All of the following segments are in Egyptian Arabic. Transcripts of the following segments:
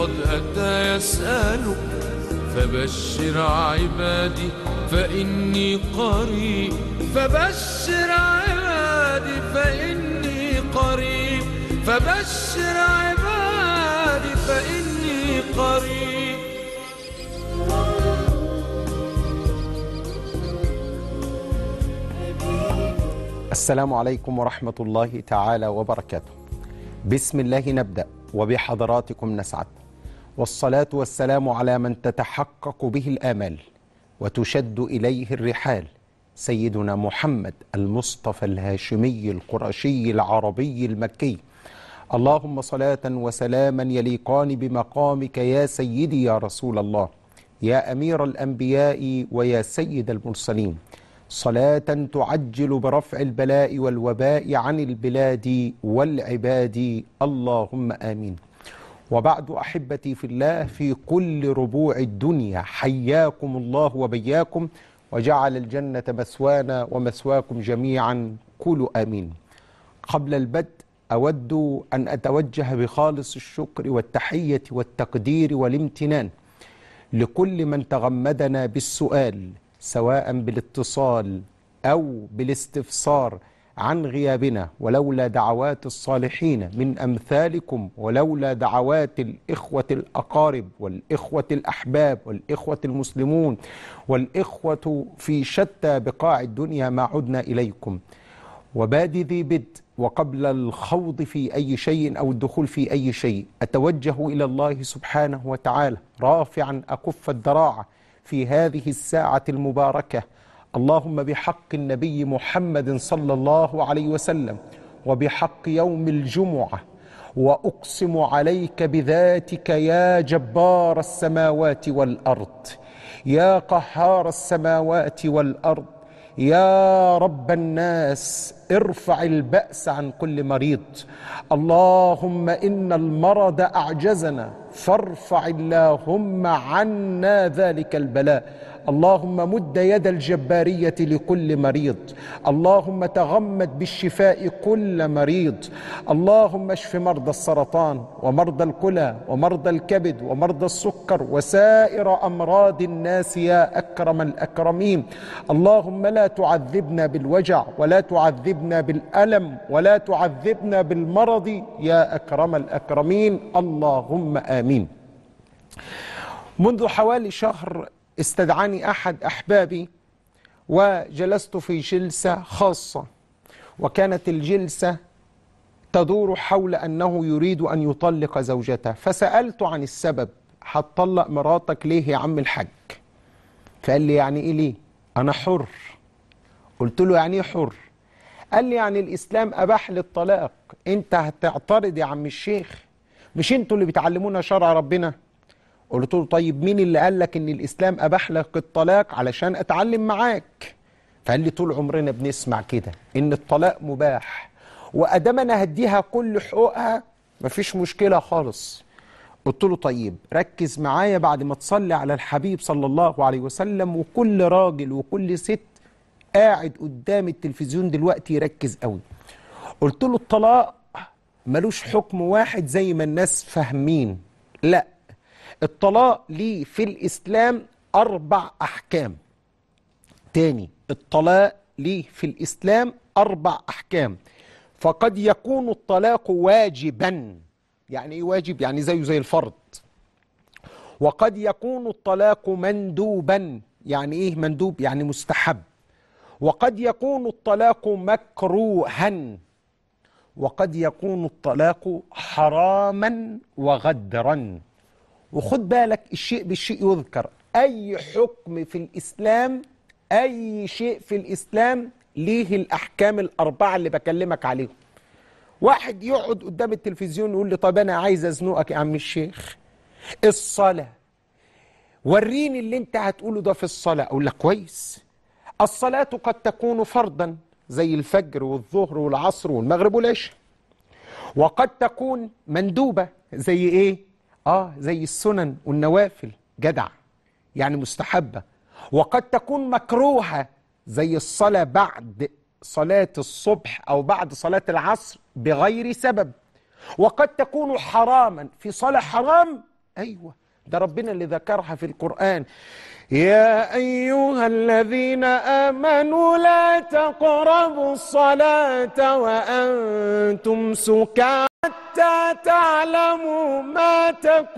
قد أتى يسألك فبشر عبادي فإني قريب فبشر عبادي فإني قريب فبشر عبادي فإني قريب السلام عليكم ورحمة الله تعالى وبركاته. بسم الله نبدأ وبحضراتكم نسعد. والصلاة والسلام على من تتحقق به الآمال وتشد إليه الرحال سيدنا محمد المصطفى الهاشمي القرشي العربي المكي. اللهم صلاة وسلاما يليقان بمقامك يا سيدي يا رسول الله. يا أمير الأنبياء ويا سيد المرسلين. صلاة تعجل برفع البلاء والوباء عن البلاد والعباد اللهم آمين وبعد أحبتي في الله في كل ربوع الدنيا حياكم الله وبياكم وجعل الجنة مسوانا ومسواكم جميعا قولوا آمين قبل البدء أود أن أتوجه بخالص الشكر والتحية والتقدير والامتنان لكل من تغمدنا بالسؤال سواء بالاتصال او بالاستفسار عن غيابنا ولولا دعوات الصالحين من امثالكم ولولا دعوات الاخوه الاقارب والاخوه الاحباب والاخوه المسلمون والاخوه في شتى بقاع الدنيا ما عدنا اليكم وبادي ذي بدء وقبل الخوض في اي شيء او الدخول في اي شيء اتوجه الى الله سبحانه وتعالى رافعا اكف الذراع في هذه الساعة المباركة اللهم بحق النبي محمد صلى الله عليه وسلم وبحق يوم الجمعة وأقسم عليك بذاتك يا جبار السماوات والأرض يا قهار السماوات والأرض يا رب الناس ارفع البأس عن كل مريض اللهم إن المرض أعجزنا فارفع اللهم عنا ذلك البلاء اللهم مد يد الجبارية لكل مريض اللهم تغمد بالشفاء كل مريض اللهم اشف مرضى السرطان ومرضى الكلى ومرضى الكبد ومرضى السكر وسائر أمراض الناس يا أكرم الأكرمين اللهم لا تعذبنا بالوجع ولا تعذبنا بالألم ولا تعذبنا بالمرض يا أكرم الأكرمين اللهم آمين منذ حوالي شهر استدعاني احد احبابي وجلست في جلسه خاصه وكانت الجلسه تدور حول انه يريد ان يطلق زوجته فسالت عن السبب هتطلق مراتك ليه يا عم الحاج فقال لي يعني ايه ليه انا حر قلت له يعني ايه حر قال لي يعني الاسلام اباح للطلاق انت هتعترض يا عم الشيخ مش انتوا اللي بتعلمونا شرع ربنا قلت له طيب مين اللي قال لك ان الاسلام اباح لك الطلاق علشان اتعلم معاك فقال لي طول عمرنا بنسمع كده ان الطلاق مباح وادام انا هديها كل حقوقها مفيش مشكله خالص قلت له طيب ركز معايا بعد ما تصلي على الحبيب صلى الله عليه وسلم وكل راجل وكل ست قاعد قدام التلفزيون دلوقتي يركز قوي قلت له الطلاق ملوش حكم واحد زي ما الناس فاهمين لا الطلاق ليه في الإسلام أربع أحكام تاني الطلاق ليه في الإسلام أربع أحكام فقد يكون الطلاق واجبا يعني إيه واجب؟ يعني زيه زي الفرض وقد يكون الطلاق مندوبا يعني إيه مندوب؟ يعني مستحب وقد يكون الطلاق مكروها وقد يكون الطلاق حراما وغدرا وخد بالك الشيء بالشيء يذكر أي حكم في الإسلام أي شيء في الإسلام ليه الأحكام الأربعة اللي بكلمك عليهم واحد يقعد قدام التلفزيون يقول لي طب أنا عايز أزنقك يا عم الشيخ الصلاة وريني اللي أنت هتقوله ده في الصلاة أقول لك كويس الصلاة قد تكون فرضا زي الفجر والظهر والعصر والمغرب والعشاء وقد تكون مندوبة زي إيه؟ آه زي السنن والنوافل جدع يعني مستحبة وقد تكون مكروهة زي الصلاة بعد صلاة الصبح أو بعد صلاة العصر بغير سبب وقد تكون حراما في صلاة حرام أيوة ده ربنا اللي ذكرها في القرآن يا أيها الذين آمنوا لا تقربوا الصلاة وأنتم سكارى حتى تعلموا ما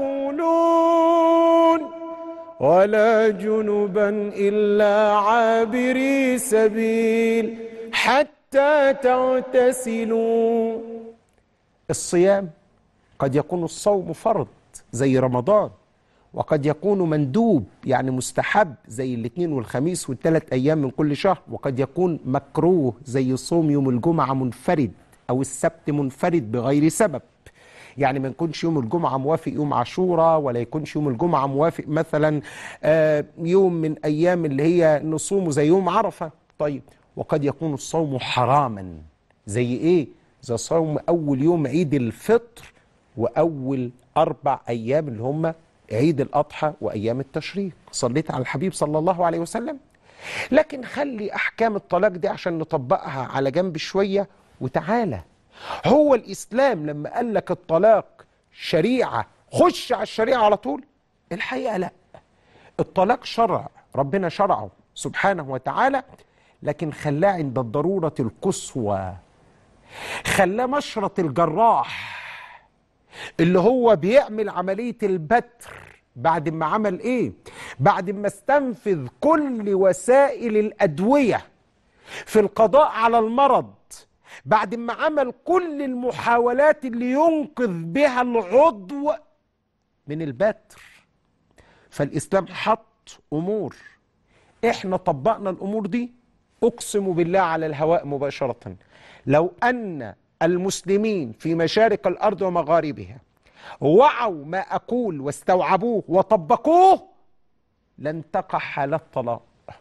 تقولون ولا جنبا إلا عابري سبيل حتى تغتسلوا الصيام قد يكون الصوم فرض زي رمضان وقد يكون مندوب يعني مستحب زي الاثنين والخميس والثلاث ايام من كل شهر وقد يكون مكروه زي صوم يوم الجمعه منفرد او السبت منفرد بغير سبب يعني ما يكونش يوم الجمعه موافق يوم عاشوراء ولا يكونش يوم الجمعه موافق مثلا آه، يوم من ايام اللي هي نصومه زي يوم عرفه طيب وقد يكون الصوم حراما زي ايه زي صوم اول يوم عيد الفطر واول اربع ايام اللي هم عيد الاضحى وايام التشريق صليت على الحبيب صلى الله عليه وسلم لكن خلي احكام الطلاق دي عشان نطبقها على جنب شويه وتعالى هو الاسلام لما قال لك الطلاق شريعه خش على الشريعه على طول الحقيقه لا الطلاق شرع ربنا شرعه سبحانه وتعالى لكن خلاه عند الضروره القصوى خلاه مشرط الجراح اللي هو بيعمل عملية البتر بعد ما عمل ايه بعد ما استنفذ كل وسائل الأدوية في القضاء على المرض بعد ما عمل كل المحاولات اللي ينقذ بها العضو من البتر فالإسلام حط أمور احنا طبقنا الأمور دي أقسم بالله على الهواء مباشرة لو أن المسلمين في مشارق الأرض ومغاربها وعوا ما أقول واستوعبوه وطبقوه لن تقع حالات طلاق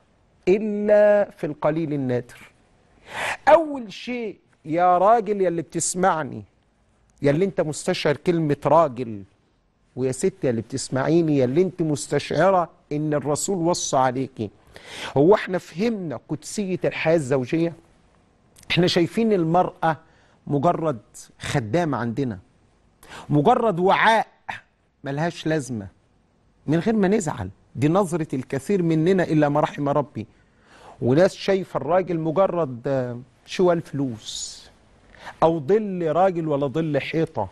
إلا في القليل النادر أول شيء يا راجل يا اللي بتسمعني يا اللي انت مستشعر كلمة راجل ويا ست يا اللي بتسمعيني يا اللي انت مستشعرة ان الرسول وصى عليكي هو احنا فهمنا قدسية الحياة الزوجية احنا شايفين المرأة مجرد خدام عندنا مجرد وعاء ملهاش لازمة من غير ما نزعل دي نظرة الكثير مننا إلا ما رحم ربي وناس شايفة الراجل مجرد آه، شوال فلوس أو ظل راجل ولا ظل حيطة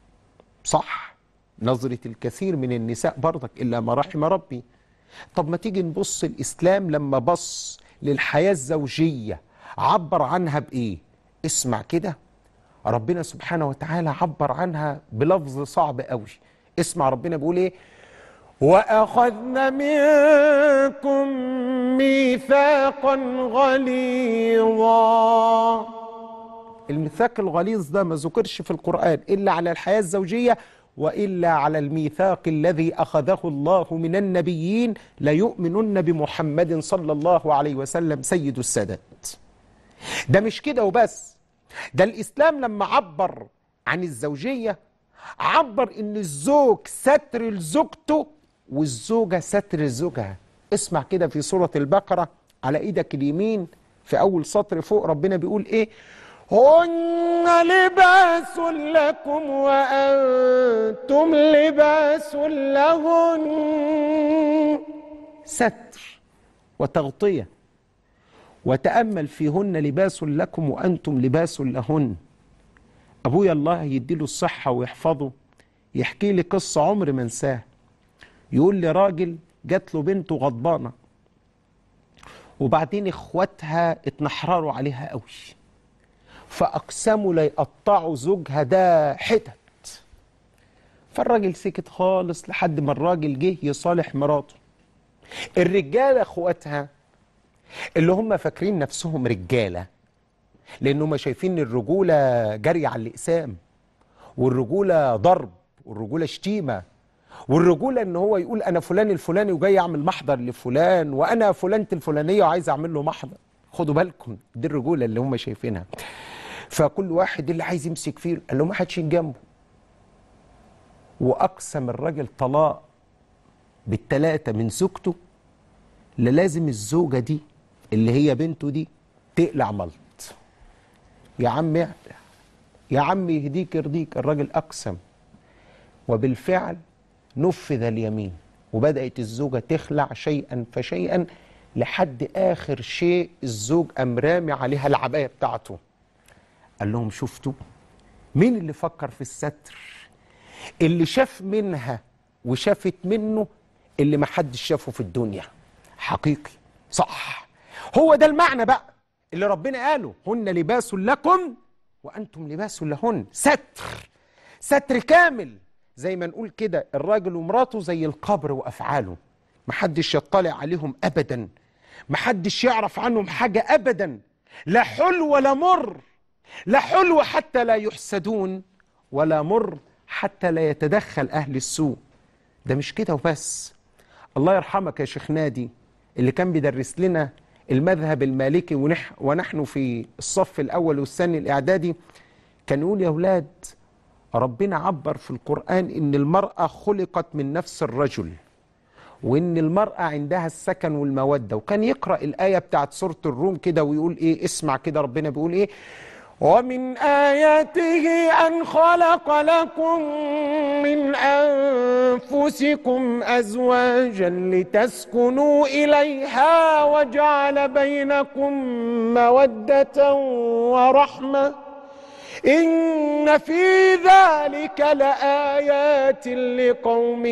صح نظرة الكثير من النساء برضك إلا ما رحم ربي طب ما تيجي نبص الإسلام لما بص للحياة الزوجية عبر عنها بإيه اسمع كده ربنا سبحانه وتعالى عبر عنها بلفظ صعب قوي اسمع ربنا بيقول ايه واخذنا منكم ميثاقا غليظا الميثاق الغليظ ده ما ذكرش في القرآن إلا على الحياة الزوجية وإلا على الميثاق الذي أخذه الله من النبيين ليؤمنن بمحمد صلى الله عليه وسلم سيد السادات ده مش كده وبس ده الإسلام لما عبر عن الزوجية عبر إن الزوج ستر لزوجته والزوجة ستر لزوجها اسمع كده في سورة البقرة على إيدك اليمين في أول سطر فوق ربنا بيقول إيه هن لباس لكم وأنتم لباس لهن ستر وتغطية وتأمل فيهن لباس لكم وأنتم لباس لهن أبويا الله يديله الصحة ويحفظه يحكي لي قصة عمر ما انساها يقول لي راجل جات له بنته غضبانة وبعدين اخواتها اتنحرروا عليها قوي فأقسموا لا يقطعوا زوجها ده حتت فالراجل سكت خالص لحد ما الراجل جه يصالح مراته الرجالة اخواتها اللي هم فاكرين نفسهم رجالة لأنهم شايفين الرجولة جري على الأقسام والرجولة ضرب والرجولة شتيمة والرجولة ان هو يقول انا فلان الفلاني وجاي اعمل محضر لفلان وانا فلانة الفلانية وعايز اعمل له محضر خدوا بالكم دي الرجولة اللي هم شايفينها فكل واحد اللي عايز يمسك فيه قال له ما حدش جنبه واقسم الراجل طلاق بالتلاتة من زوجته لا لازم الزوجة دي اللي هي بنته دي تقلع ملط يا عم اقلع يا عم يهديك يرضيك الراجل أقسم وبالفعل نفذ اليمين وبدأت الزوجة تخلع شيئا فشيئا لحد آخر شيء الزوج قام رامي عليها العباية بتاعته قال لهم شفتوا مين اللي فكر في الستر اللي شاف منها وشافت منه اللي ما حدش شافه في الدنيا حقيقي صح هو ده المعنى بقى اللي ربنا قاله هن لباس لكم وانتم لباس لهن ستر ستر كامل زي ما نقول كده الراجل ومراته زي القبر وافعاله محدش يطلع عليهم ابدا محدش يعرف عنهم حاجه ابدا لا حلو ولا مر لا حلو حتى لا يحسدون ولا مر حتى لا يتدخل اهل السوء ده مش كده وبس الله يرحمك يا شيخ نادي اللي كان بيدرس لنا المذهب المالكي ونح ونحن في الصف الأول والثاني الإعدادي كان يقول يا أولاد ربنا عبر في القرآن إن المرأة خلقت من نفس الرجل وإن المرأة عندها السكن والمودة وكان يقرأ الآية بتاعت سورة الروم كده ويقول إيه اسمع كده ربنا بيقول إيه ومن آياته أن خلق لكم من أنفسكم أزواجا لتسكنوا إليها وجعل بينكم مودة ورحمة إن في ذلك لآيات لقوم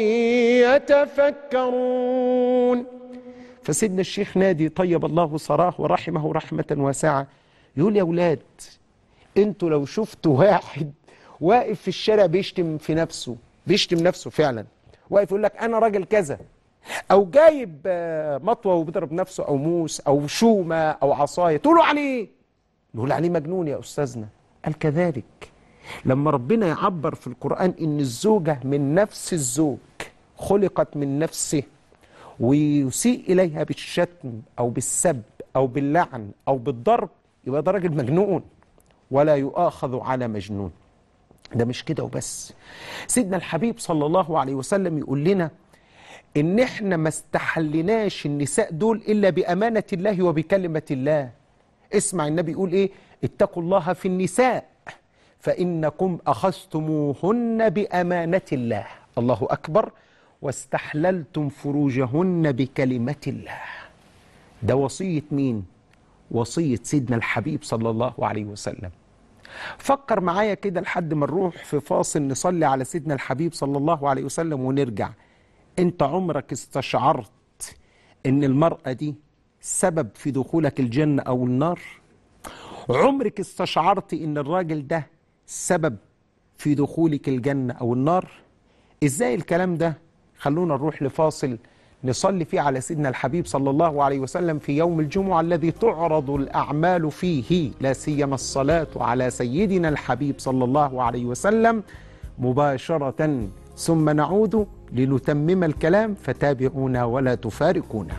يتفكرون فسيدنا الشيخ نادي طيب الله صراه ورحمه رحمة واسعة يقول يا أولاد انتوا لو شفتوا واحد واقف في الشارع بيشتم في نفسه بيشتم نفسه فعلا واقف يقول لك انا راجل كذا او جايب آه، مطوه وبيضرب نفسه او موس او شومه او عصايه تقولوا عليه نقول عليه مجنون يا استاذنا قال كذلك لما ربنا يعبر في القران ان الزوجه من نفس الزوج خلقت من نفسه ويسيء اليها بالشتم او بالسب او باللعن او بالضرب يبقى ده راجل مجنون ولا يؤاخذ على مجنون ده مش كده وبس سيدنا الحبيب صلى الله عليه وسلم يقول لنا ان احنا ما استحلناش النساء دول الا بامانه الله وبكلمه الله اسمع النبي يقول ايه اتقوا الله في النساء فانكم اخذتموهن بامانه الله الله اكبر واستحللتم فروجهن بكلمه الله ده وصيه مين وصيه سيدنا الحبيب صلى الله عليه وسلم فكر معايا كده لحد ما نروح في فاصل نصلي على سيدنا الحبيب صلى الله عليه وسلم ونرجع انت عمرك استشعرت ان المرأة دي سبب في دخولك الجنة او النار عمرك استشعرت ان الراجل ده سبب في دخولك الجنة او النار ازاي الكلام ده خلونا نروح لفاصل نصلي فيه على سيدنا الحبيب صلى الله عليه وسلم في يوم الجمعة الذي تعرض الأعمال فيه لا سيما الصلاة على سيدنا الحبيب صلى الله عليه وسلم مباشرة ثم نعود لنتمم الكلام فتابعونا ولا تفارقونا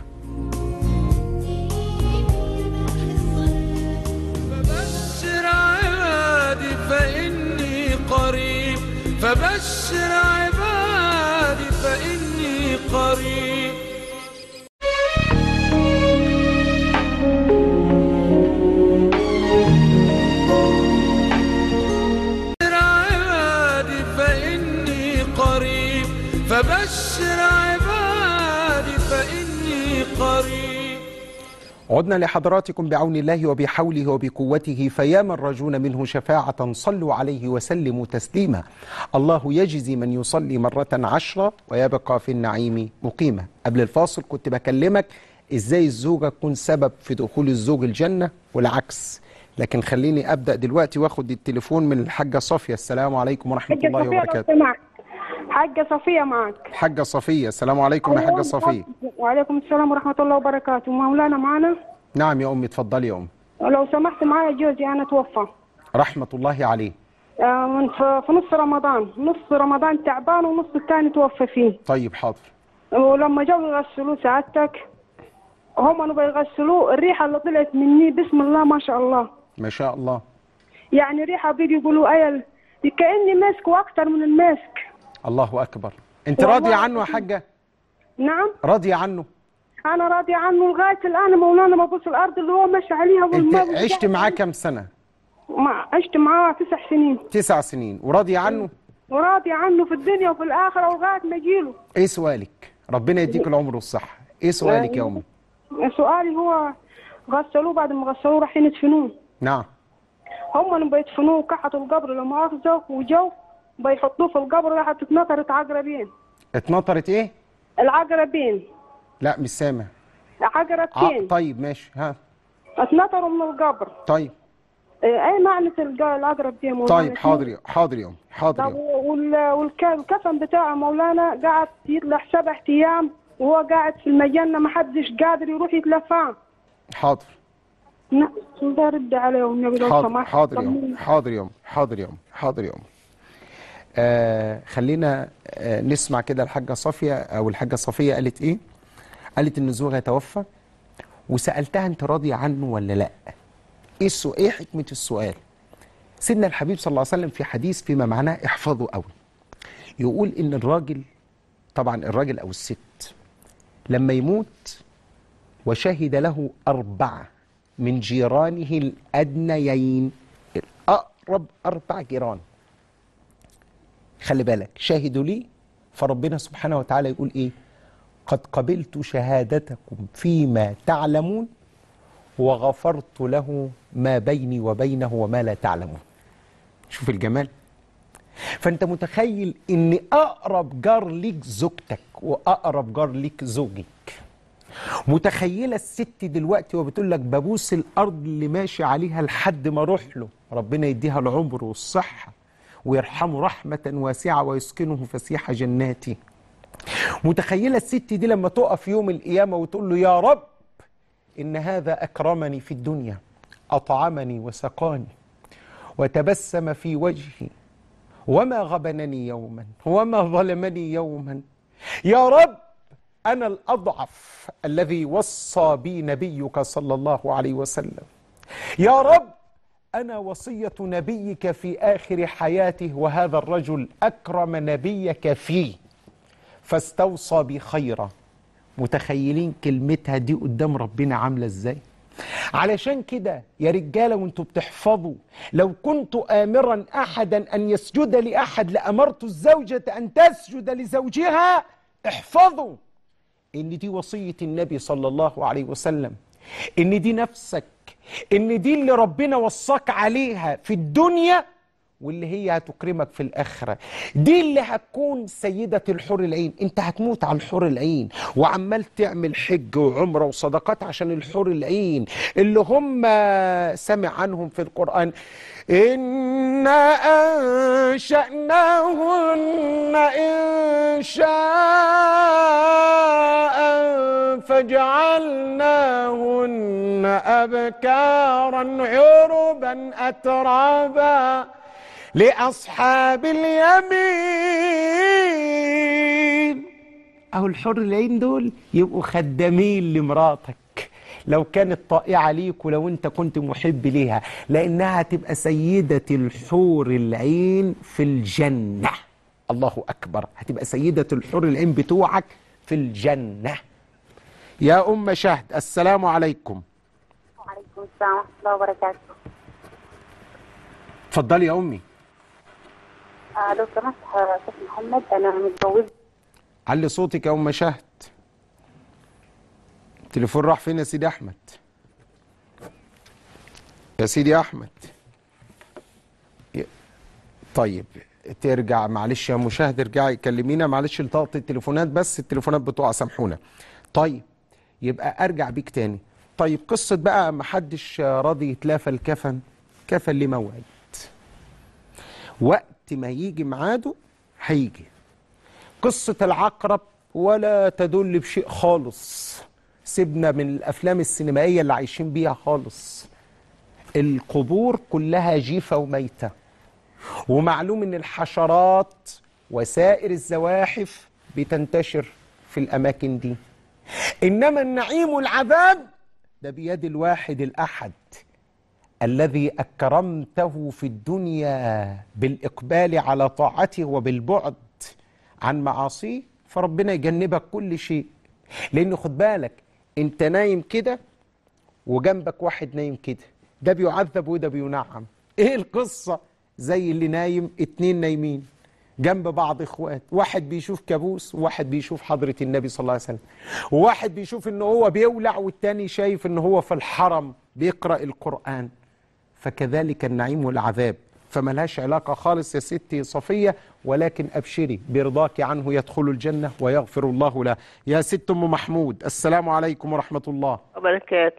فبشر عبادي فإني قريب فبشر عبادي فإني قريب فبشر عبادي فإني قريب فبشر عبادي فإني قريب عدنا لحضراتكم بعون الله وبحوله وبقوته فيا من رجون منه شفاعة صلوا عليه وسلموا تسليما الله يجزي من يصلي مرة عشرة ويبقى في النعيم مقيما قبل الفاصل كنت بكلمك ازاي الزوجة تكون سبب في دخول الزوج الجنة والعكس لكن خليني أبدأ دلوقتي واخد التليفون من الحاجة صفية السلام عليكم ورحمة حاجة الله صفية لو وبركاته سمحت حاجة صفية معك حاجة صفية السلام عليكم يا حاجة صفية وعليكم السلام ورحمة الله وبركاته مولانا معنا نعم يا أمي اتفضلي يا أمي لو سمحت معايا جوزي أنا توفى رحمة الله عليه آه، من في في نص رمضان نص رمضان تعبان ونص الثاني توفى فيه طيب حاضر ولما جو يغسلوه سعادتك هم كانوا بيغسلوه الريحة اللي طلعت مني بسم الله ما شاء الله ما شاء الله يعني ريحة بيجي يقولوا أيل كأني ماسكه أكتر من الماسك الله أكبر أنت والله راضية عنه يا حاجة نعم راضية عنه أنا راضية عنه لغاية الآن مولانا مبوس الأرض اللي هو ماشي عليها أنت والماء عشت معاه كام سنة ما عشت معاه تسع سنين تسع سنين وراضية عنه وراضي عنه في الدنيا وفي الآخرة ولغاية ما يجيله ايه سؤالك ربنا يديك العمر والصحة ايه سؤالك يا امي سؤالي هو غسلوه بعد ما غسلوه رايحين يدفنوه نعم هم اللي بيدفنوه كحتوا القبر لا مؤاخذة وجو بيحطوه في القبر راحت اتنطرت عقربين اتنطرت ايه العقربين لا مش سامع ع... عقربتين طيب ماشي ها اتنطروا من القبر طيب إيه، اي معنى الج- العقرب دي يا مولانا طيب حاضر يا حاضر يا امي حاضر يا طب أمي. وال- والك- والكفن بتاعه مولانا قاعد يطلع سبع ايام وهو قاعد في المجنة ما حدش قادر يروح يتلفاه حاضر نعم ده رد عليه والنبي لو حاضر سمحت حاضر يا طمني. أمي حاضر يا أمي حاضر يا أمي حاضر يا أمي آه خلينا آه نسمع كده الحاجة صافية أو الحاجة صافية قالت إيه قالت إن زوجها توفى وسألتها أنت راضية عنه ولا لأ إيه السؤال إيه حكمة السؤال سيدنا الحبيب صلى الله عليه وسلم في حديث فيما معناه احفظه قوي يقول إن الراجل طبعا الراجل أو الست لما يموت وشهد له أربعة من جيرانه الأدنيين الأقرب أربع جيران خلي بالك شاهدوا لي فربنا سبحانه وتعالى يقول إيه قد قبلت شهادتكم فيما تعلمون وغفرت له ما بيني وبينه وما لا تعلمون شوف الجمال فانت متخيل ان اقرب جار ليك زوجتك واقرب جار ليك زوجك متخيله الست دلوقتي وبتقول لك ببوس الارض اللي ماشي عليها لحد ما اروح له ربنا يديها العمر والصحه ويرحمه رحمه واسعه ويسكنه فسيح جناته متخيله الست دي لما تقف يوم القيامه وتقول له يا رب ان هذا اكرمني في الدنيا اطعمني وسقاني وتبسم في وجهي وما غبنني يوما وما ظلمني يوما يا رب انا الاضعف الذي وصى بي نبيك صلى الله عليه وسلم يا رب انا وصيه نبيك في اخر حياته وهذا الرجل اكرم نبيك فيه فاستوصى بي خيرا متخيلين كلمتها دي قدام ربنا عامله ازاي علشان كده يا رجاله وانتوا بتحفظوا لو كنت امرا احدا ان يسجد لاحد لامرت الزوجه ان تسجد لزوجها احفظوا ان دي وصيه النبي صلى الله عليه وسلم ان دي نفسك ان دي اللي ربنا وصاك عليها في الدنيا واللي هي هتكرمك في الآخرة دي اللي هتكون سيدة الحور العين انت هتموت على الحور العين وعمال تعمل حج وعمرة وصدقات عشان الحور العين اللي هم سمع عنهم في القرآن إنا أنشأناهن إن شاء فجعلناهن أبكارا عربا أترابا لأصحاب اليمين أو الحر العين دول يبقوا خدامين لمراتك لو كانت طائعة ليك ولو أنت كنت محب ليها لأنها هتبقى سيدة الحور العين في الجنة الله أكبر هتبقى سيدة الحور العين بتوعك في الجنة يا أم شهد السلام عليكم وعليكم السلام ورحمة الله وبركاته اتفضلي يا أمي آه لو سمحت يا شيخ محمد أنا متجوزة علي صوتك يا أم شهد التليفون راح فين يا سيدي أحمد يا سيدي أحمد ي- طيب ترجع معلش يا مشاهد ارجعي كلمينا معلش التقط التليفونات بس التليفونات بتوع سامحونا طيب يبقى ارجع بيك تاني طيب قصة بقى ما حدش راضي يتلافى الكفن كفن ليه موعد وقت ما يجي ميعاده هيجي قصة العقرب ولا تدل بشيء خالص سيبنا من الأفلام السينمائية اللي عايشين بيها خالص القبور كلها جيفة وميتة ومعلوم ان الحشرات وسائر الزواحف بتنتشر في الأماكن دي إنما النعيم والعذاب ده بيد الواحد الأحد الذي أكرمته في الدنيا بالإقبال على طاعته وبالبعد عن معاصيه فربنا يجنبك كل شيء لأن خد بالك أنت نايم كده وجنبك واحد نايم كده ده بيعذب وده بينعم إيه القصة زي اللي نايم اتنين نايمين جنب بعض اخوات واحد بيشوف كابوس وواحد بيشوف حضرة النبي صلى الله عليه وسلم وواحد بيشوف ان هو بيولع والتاني شايف ان هو في الحرم بيقرأ القرآن فكذلك النعيم والعذاب فملهاش علاقة خالص يا ستي صفية ولكن أبشري برضاك عنه يدخل الجنة ويغفر الله له يا ست أم محمود السلام عليكم ورحمة الله وبركاته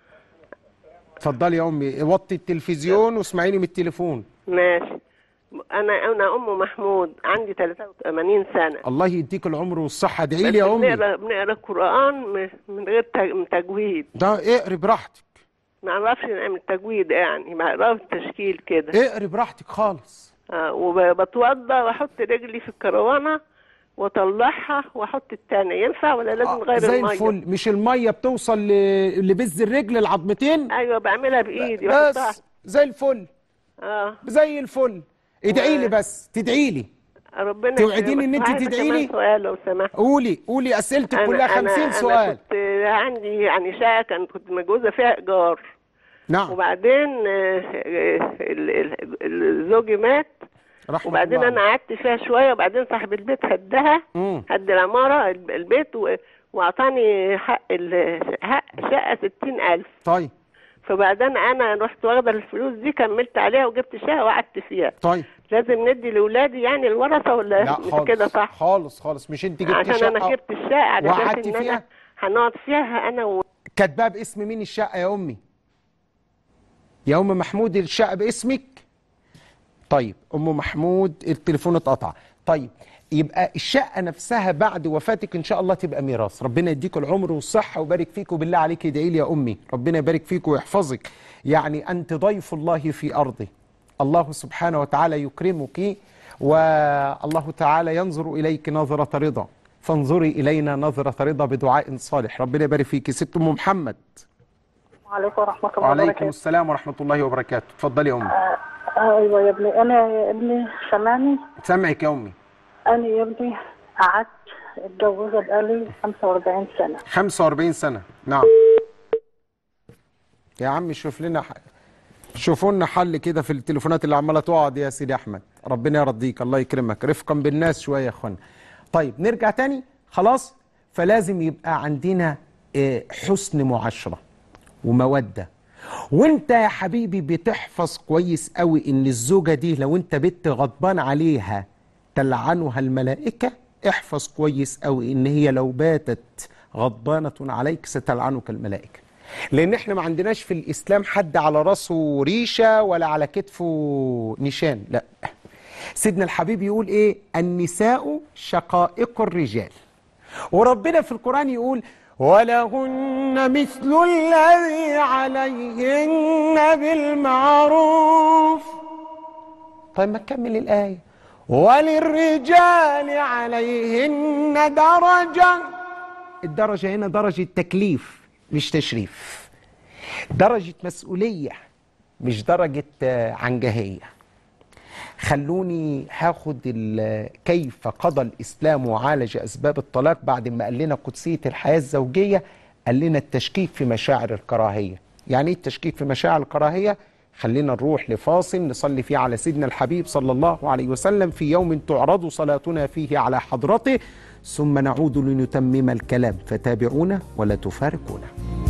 اتفضلي يا أمي وطي التلفزيون واسمعيني من التليفون ماشي انا انا ام محمود عندي 83 سنه الله يديك العمر والصحة ادعي لي يا أمي بنقرا بنقرا القران م- من غير تج- تجويد ده اقري براحتك ما اعرفش نعمل تجويد يعني بعرف التشكيل كده اقري براحتك خالص آه وبتوضى واحط رجلي في الكروانه واطلعها واحط التانية ينفع ولا لازم آه، نغير زي الميه الفل مش المية بتوصل ل- لبز الرجل العظمتين ايوه بعملها بايدي بحطها بس زي الفل اه زي الفل ادعي لي بس تدعي لي ربنا توعديني إن يكرمك. أنت وعايزة تدعي كمان لي؟ سؤال لو سمحت قولي قولي اسئلتك كلها أنا- 50 أنا- سؤال انا كنت عندي يعني شقه كانت كنت متجوزه فيها ايجار نعم وبعدين آه، آه، ال- ال- ال- زوجي مات رحمة وبعدين الله انا قعدت فيها شويه وبعدين صاحب البيت هدها مم. هد العماره الب- البيت و- واعطاني حق ال- حق شقه 60000 طيب فبعدين انا رحت واخده الفلوس دي كملت عليها وجبت شقه وقعدت فيها طيب لازم ندي لاولادي يعني الورثه ولا لا مش خالص كده صح خالص خالص مش انت جبتي عشان انا شقه جبت الشقه على اساس وقعدتي ان انا فيها؟ هنقعد فيها انا و... كاتباها باسم مين الشقه يا امي يا ام محمود الشقه باسمك طيب ام محمود التليفون اتقطع طيب يبقى الشقه نفسها بعد وفاتك ان شاء الله تبقى ميراث ربنا يديك العمر والصحه ويبارك فيك وبالله عليك ادعي لي يا امي ربنا يبارك فيك ويحفظك يعني انت ضيف الله في ارضه الله سبحانه وتعالى يكرمك والله تعالى ينظر اليك نظره رضا فانظري الينا نظره رضا بدعاء صالح ربنا يبارك فيك ست ام محمد وعليكم ورحمة الله وعليكم وبركاته السلام ورحمه الله وبركاته اتفضلي يا امي آه، ايوه يا ابني انا يا ابني سامعني سامعك يا امي انا يا ابني قعدت اتجوزه بقالي 45 سنه 45 سنة نعم يا عم شوف لنا ح... شوفوا لنا حل كده في التليفونات اللي عمالة تقعد يا سيدي أحمد ربنا يرضيك الله يكرمك رفقا بالناس شوية يا أخوانا طيب نرجع تاني خلاص فلازم يبقى عندنا آه، حسن معاشرة ومودة وانت يا حبيبي بتحفظ كويس قوي ان الزوجة دي لو انت بنت غضبان عليها تلعنها الملائكة احفظ كويس قوي ان هي لو باتت غضبانة عليك ستلعنك الملائكة لان احنا ما عندناش في الاسلام حد على راسه ريشة ولا على كتفه نشان لا سيدنا الحبيب يقول ايه النساء شقائق الرجال وربنا في القرآن يقول ولهن مثل الذي عليهن بالمعروف طيب ما تكمل الآية وللرجال عليهن درجة الدرجة هنا درجة تكليف مش تشريف درجة مسؤولية مش درجة آه، عنجهية خلوني هاخد ال- كيف قضى الإسلام وعالج أسباب الطلاق بعد ما قال لنا قدسية الحياة الزوجية قال لنا التشكيك في مشاعر الكراهية يعني ايه التشكيك في مشاعر الكراهية خلينا نروح لفاصل نصلي فيه على سيدنا الحبيب صلى الله عليه وسلم في يوم تعرض صلاتنا فيه على حضرته ثم نعود لنتمم الكلام فتابعونا ولا تفارقونا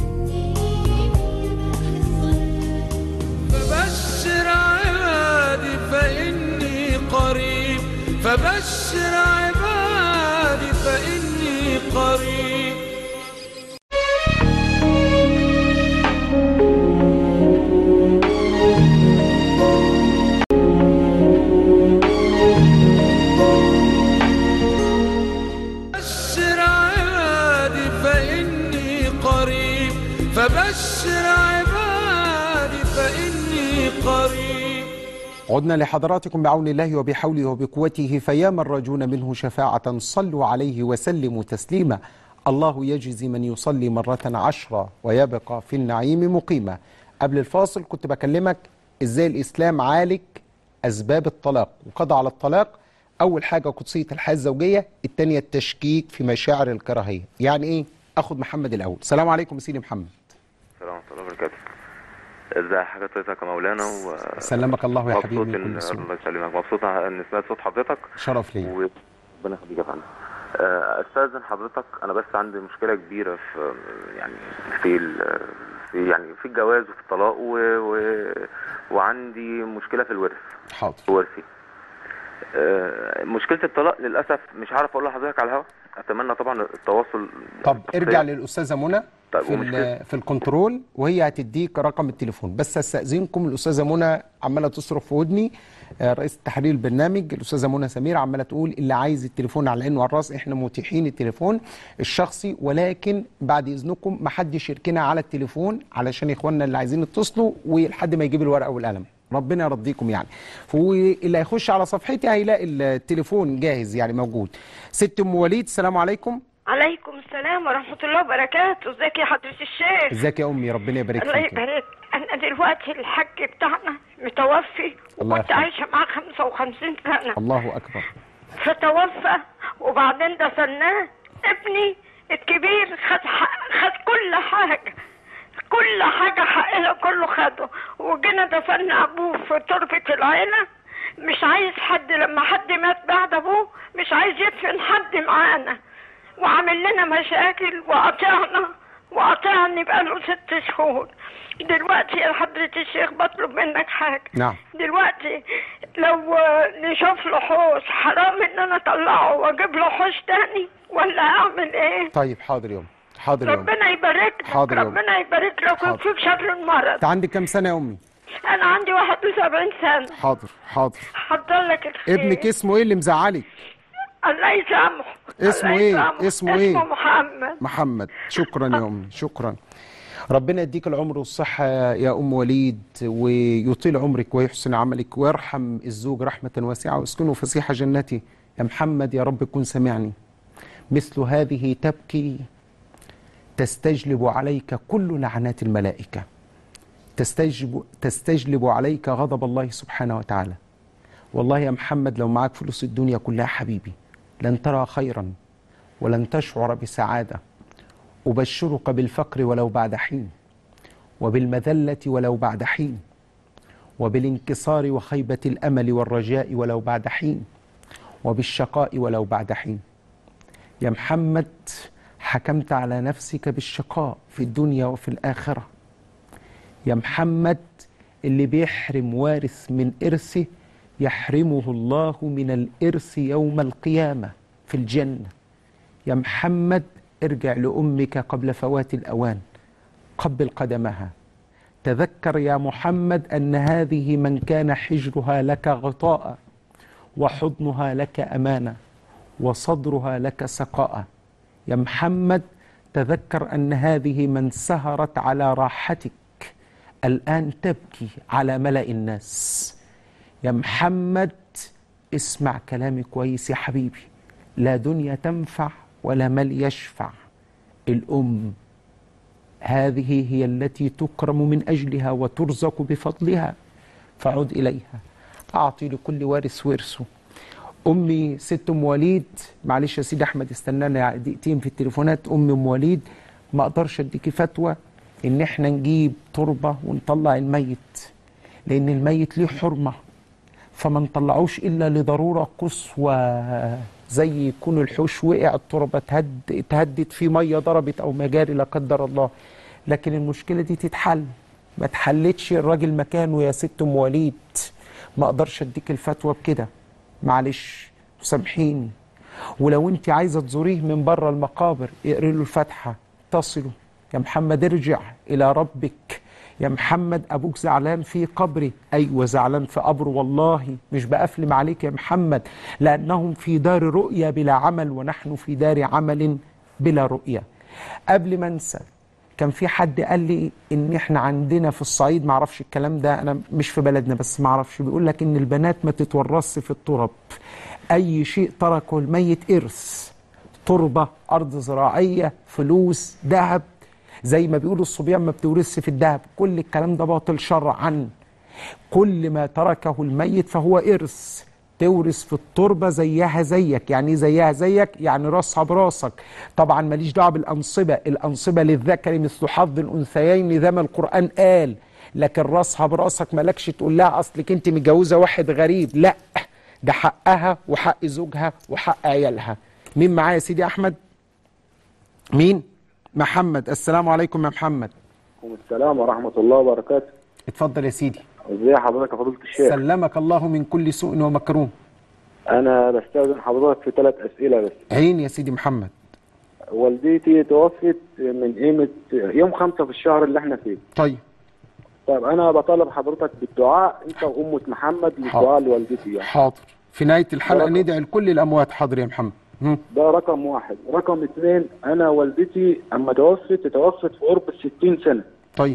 فبشر عبادي فإني قريب فبشر عبادي فإني قريب فبشر عبادي فإني قريب فبشر عبادي فإني قريب عدنا لحضراتكم بعون الله وبحوله وبقوته فيا من رجون منه شفاعة صلوا عليه وسلموا تسليما الله يجزي من يصلي مرة عشرة ويبقى في النعيم مقيما قبل الفاصل كنت بكلمك ازاي الإسلام عالج أسباب الطلاق وقضى على الطلاق أول حاجة قدسية الحياة الزوجية التانية التشكيك في مشاعر الكراهية يعني إيه؟ أخد محمد الأول السلام عليكم يا سيدي محمد السلام ورحمة الله وبركاته ازي حضرتك يا مولانا و سلمك الله يا مبسوط حبيبي من ان كل سوء الله يسلمك مبسوط ان سمعت صوت حضرتك شرف لي وربنا يخليك يا فندم آه، استاذن حضرتك انا بس عندي مشكله كبيره في يعني في ال- في يعني في الجواز وفي الطلاق و... و... وعندي مشكله في الورث حاضر في ورثي آه، مشكله الطلاق للاسف مش عارف اقول لحضرتك على الهوا اتمنى طبعا التواصل طب ارجع فيا. للاستاذه منى طيب، في ومشكلة- ال- في الكنترول وهي هتديك رقم التليفون بس استاذنكم الاستاذه منى عماله تصرخ في ودني آه، رئيس تحرير البرنامج الاستاذه منى سمير عماله تقول اللي عايز التليفون على العين والراس احنا متيحين التليفون الشخصي ولكن بعد اذنكم ما حدش يركنا على التليفون علشان اخواننا اللي عايزين يتصلوا ولحد ما يجيب الورقه والقلم ربنا يرضيكم يعني واللي هيخش على صفحتي هيلاقي التليفون جاهز يعني موجود ست ام وليد السلام عليكم عليكم السلام ورحمة الله وبركاته ازيك يا حضرة الشيخ ازيك يا امي ربنا يبارك الله فيك يبارك انا دلوقتي الحاج بتاعنا متوفي الله وكنت يرحمه. عايشة معاه 55 سنة الله اكبر فتوفى وبعدين دفناه ابني الكبير خد حق خد كل حاجة كل حاجة حقنا كله خده وجينا دفنا أبوه في تربة العيلة مش عايز حد لما حد مات بعد أبوه مش عايز يدفن حد معانا وعامل لنا مشاكل وقطعنا وقطعني بقاله ست شهور دلوقتي يا حضرة الشيخ بطلب منك حاجة نعم دلوقتي لو نشوف له حوش حرام ان انا اطلعه واجيب له حوش تاني ولا اعمل ايه طيب حاضر يوم حاضر يوم ربنا يبارك لك حاضر يا أم. ربنا يبارك لك حاضر. ويكفيك شر المرض انت عندك كام سنه يا امي انا عندي 71 سنه حاضر حاضر حضر لك الخير ابنك اسمه ايه اللي مزعلك الله يسامحه اسمه الله إيه؟ يسامحه. اسمه إيه؟ اسمه محمد محمد شكرا يا امي شكرا ربنا يديك العمر والصحة يا أم وليد ويطيل عمرك ويحسن عملك ويرحم الزوج رحمة واسعة ويسكنه فسيح جنته يا محمد يا رب كن سمعني مثل هذه تبكي تستجلب عليك كل لعنات الملائكة تستجلب, تستجلب عليك غضب الله سبحانه وتعالى والله يا محمد لو معاك فلوس الدنيا كلها حبيبي لن ترى خيرا ولن تشعر بسعادة أبشرك بالفقر ولو بعد حين وبالمذلة ولو بعد حين وبالانكسار وخيبة الأمل والرجاء ولو بعد حين وبالشقاء ولو بعد حين يا محمد حكمت على نفسك بالشقاء في الدنيا وفي الآخرة يا محمد اللي بيحرم وارث من إرثه يحرمه الله من الإرث يوم القيامة في الجنة يا محمد ارجع لأمك قبل فوات الأوان قبل قدمها تذكر يا محمد أن هذه من كان حجرها لك غطاء وحضنها لك أمانة وصدرها لك سقاء يا محمد تذكر أن هذه من سهرت على راحتك الآن تبكي على ملأ الناس يا محمد اسمع كلامي كويس يا حبيبي لا دنيا تنفع ولا مال يشفع الأم هذه هي التي تكرم من أجلها وترزق بفضلها فعد إليها أعطي لكل وارث ورثه أمي ست أم وليد معلش يا سيدي أحمد استنانا دقيقتين في التليفونات أم أم وليد ما أقدرش أديكي فتوى إن إحنا نجيب تربة ونطلع الميت لأن الميت ليه حرمة فما نطلعوش إلا لضرورة قصوى زي يكون الحوش وقع التربة تهد اتهدت في مية ضربت أو مجاري لا قدر الله لكن المشكلة دي تتحل ما اتحلتش الراجل مكانه يا ست أم وليد ما أقدرش أديك الفتوى بكده معلش سامحيني ولو انت عايزه تزوريه من بره المقابر اقري له الفاتحه اتصلوا يا محمد ارجع الى ربك يا محمد ابوك زعلان في قبري ايوه زعلان في قبره والله مش بقفلم عليك يا محمد لانهم في دار رؤيا بلا عمل ونحن في دار عمل بلا رؤيا قبل ما انسى كان في حد قال لي ان احنا عندنا في الصعيد ما اعرفش الكلام ده انا مش في بلدنا بس ما اعرفش بيقول لك ان البنات ما تتورثش في التراب اي شيء تركه الميت ارث تربه ارض زراعيه فلوس ذهب زي ما بيقولوا الصبيان ما بتورثش في الذهب كل الكلام ده باطل شرعا كل ما تركه الميت فهو ارث تورث في التربه زيها زيك يعني إيه زيها زيك يعني راسها براسك طبعا ماليش دعوه بالانصبه الانصبه للذكر مثل حظ الانثيين زي ما القران قال لكن راسها براسك مالكش تقول لها اصلك انت متجوزه واحد غريب لا ده حقها وحق زوجها وحق عيالها مين معايا يا سيدي احمد مين محمد السلام عليكم يا محمد وعليكم السلام ورحمة الله وبركاته اتفضل يا سيدي ازي حضرتك يا فضيلة الشيخ سلمك الله من كل سوء ومكروه انا بستأذن حضرتك في ثلاث اسئلة بس عين يا سيدي محمد والدتي توفت من قيمة يوم خمسة في الشهر اللي احنا فيه طيب طيب انا بطالب حضرتك بالدعاء انت وامة محمد للدعاء لوالدتي يعني حاضر في نهايه الحلقه رقم. ندعي لكل الاموات حاضر يا محمد هم. ده رقم واحد رقم اثنين انا والدتي اما توفت توفت في قرب الستين سنة طيب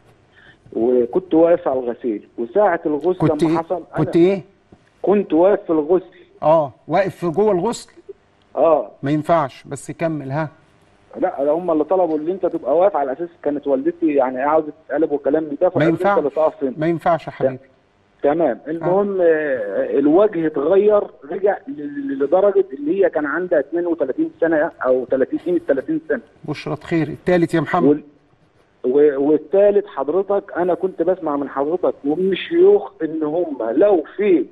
وكنت واقف على الغسيل وساعة الغسل كنت لما ايه حصل كنت أنا ايه كنت واقف في الغسل اه واقف في جوه الغسل اه ما ينفعش بس كمل ها لا ده هم اللي طلبوا اللي انت تبقى واقف على اساس كانت والدتي يعني عاوزه تتقلب وكلام من ده ما فقالت انت ينفعش اللي تقف هنا ما ينفعش يا حبيبي تمام المهم آه، الوجه اتغير رجع ل- لدرجه اللي هي كان عندها 32 سنه او 30 قيمه 30 سنه بشرة خير الثالث يا محمد وال- و- والثالث حضرتك انا كنت بسمع من حضرتك ومن الشيوخ ان هم لو في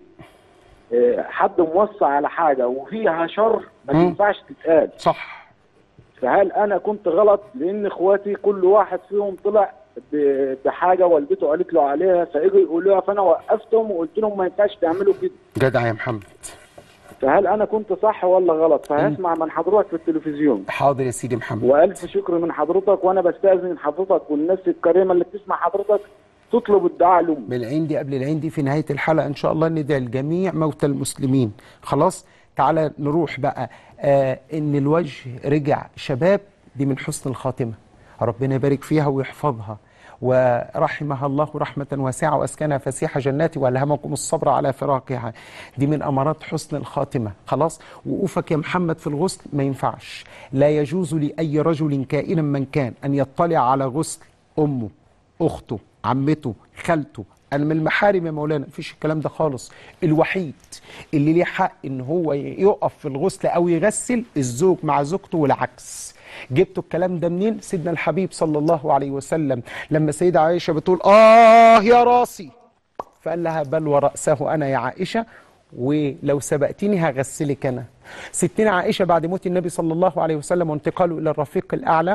آه، حد موصى على حاجه وفيها شر ما مم. ينفعش تتقال صح فهل انا كنت غلط لان اخواتي كل واحد فيهم طلع ب- بحاجه والدته قالت له عليها فاجوا يقولوها فانا وقفتهم وقلت لهم ما ينفعش تعملوا كده جدع يا محمد فهل انا كنت صح ولا غلط فهسمع من حضرتك في التلفزيون حاضر يا سيدي محمد والف شكر من حضرتك وانا بستاذن من حضرتك والناس الكريمه اللي بتسمع حضرتك تطلب الدعاء لهم بالعين دي قبل العين دي في نهاية الحلقة إن شاء الله ندعي لجميع موتى المسلمين خلاص تعالى نروح بقى آه إن الوجه رجع شباب دي من حسن الخاتمة ربنا يبارك فيها ويحفظها ورحمها الله رحمة واسعة وأسكنها فسيح جناتي وألهمكم الصبر على فراقها دي من أمارات حسن الخاتمة خلاص وقوفك يا محمد في الغسل ما ينفعش لا يجوز لأي رجل كائنا من كان أن يطلع على غسل أمه اخته عمته خالته انا من المحارم يا مولانا مفيش الكلام ده خالص الوحيد اللي ليه حق ان هو يقف في الغسل او يغسل الزوج مع زوجته والعكس جبتوا الكلام ده منين سيدنا الحبيب صلى الله عليه وسلم لما سيدة عائشة بتقول اه يا راسي فقال لها بل ورأسه أنا يا عائشة ولو سبقتني هغسلك أنا ستنا عائشة بعد موت النبي صلى الله عليه وسلم وانتقاله إلى الرفيق الأعلى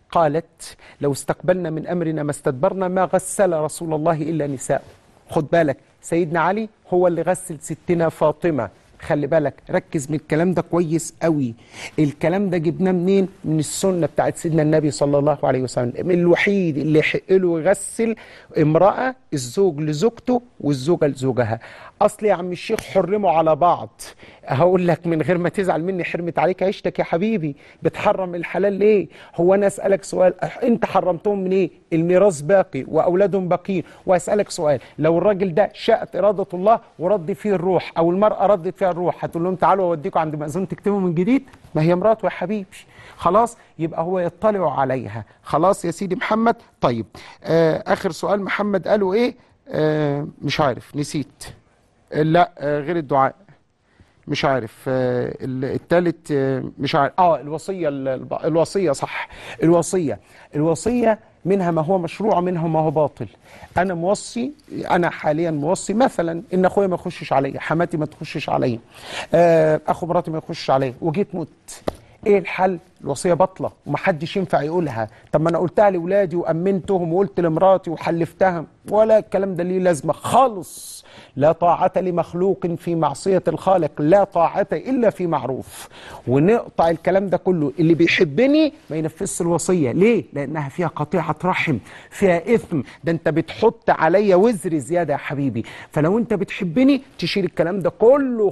قالت لو استقبلنا من أمرنا ما استدبرنا ما غسل رسول الله إلا نساء خد بالك سيدنا علي هو اللي غسل ستنا فاطمة خلي بالك ركز من الكلام ده كويس قوي الكلام ده جبناه منين من السنه بتاعت سيدنا النبي صلى الله عليه وسلم الوحيد اللي يحق له يغسل امراه الزوج لزوجته والزوجه لزوجها اصل يا عم الشيخ حرموا على بعض هقول لك من غير ما تزعل مني حرمت عليك عيشتك يا حبيبي بتحرم الحلال ليه هو انا اسالك سؤال انت حرمتهم من ايه الميراث باقي واولادهم باقيين واسالك سؤال لو الراجل ده شاءت اراده الله ورد فيه الروح او المراه ردت فيها الروح هتقول لهم تعالوا اوديكم عند مأذون تكتبوا من جديد ما هي مراته يا حبيبي خلاص يبقى هو يطلع عليها خلاص يا سيدي محمد طيب آه اخر سؤال محمد قالوا ايه آه مش عارف نسيت آه لا آه غير الدعاء مش عارف آه ال- التالت آه مش عارف اه الوصيه ال- الب- الوصيه صح الوصيه الوصيه منها ما هو مشروع ومنها ما هو باطل انا موصي انا حاليا موصي مثلا ان اخويا ما يخشش عليا حماتي ما تخشش عليا آه اخو مراتي ما يخشش عليا وجيت مت ايه الحل الوصيه باطله ومحدش ينفع يقولها طب ما انا قلتها لاولادي وامنتهم وقلت لمراتي وحلفتها ولا الكلام ده ليه لازمه خالص لا طاعه لمخلوق في معصيه الخالق لا طاعه الا في معروف ونقطع الكلام ده كله اللي بيحبني ما ينفذش الوصيه ليه لانها فيها قطيعه رحم فيها اثم ده انت بتحط عليا وزر زياده يا حبيبي فلو انت بتحبني تشيل الكلام ده كله